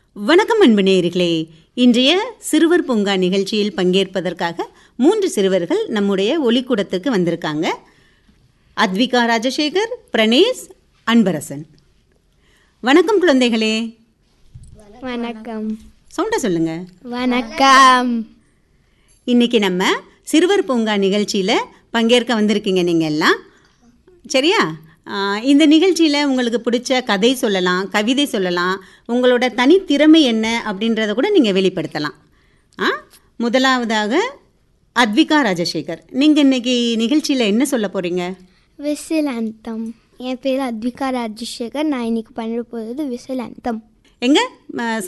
வணக்கம் அன்பு நேயர்களே இன்றைய சிறுவர் பூங்கா நிகழ்ச்சியில் பங்கேற்பதற்காக மூன்று சிறுவர்கள் நம்முடைய ஒலிக்கூடத்துக்கு வந்திருக்காங்க அத்விகா ராஜசேகர் பிரணேஷ் அன்பரசன் வணக்கம் குழந்தைகளே வணக்கம் சவுண்டா சொல்லுங்க வணக்கம் இன்னைக்கு நம்ம சிறுவர் பூங்கா நிகழ்ச்சியில் பங்கேற்க வந்திருக்கீங்க நீங்கள் எல்லாம் சரியா ஆஹ் இந்த நிகழ்ச்சியில் உங்களுக்கு பிடிச்ச கதை சொல்லலாம் கவிதை சொல்லலாம் உங்களோட தனித்திறமை என்ன அப்படின்றத கூட நீங்கள் வெளிப்படுத்தலாம் ஆ முதலாவதாக அத்விகா ராஜசேகர் நீங்கள் இன்னைக்கு நிகழ்ச்சியில் என்ன சொல்ல போகிறீங்க விசில் அந்தம் என் பேர் அத்விகா ராஜசேகர் நான் இன்னைக்கு பண்ண போகிறது விசில் அந்தம் எங்க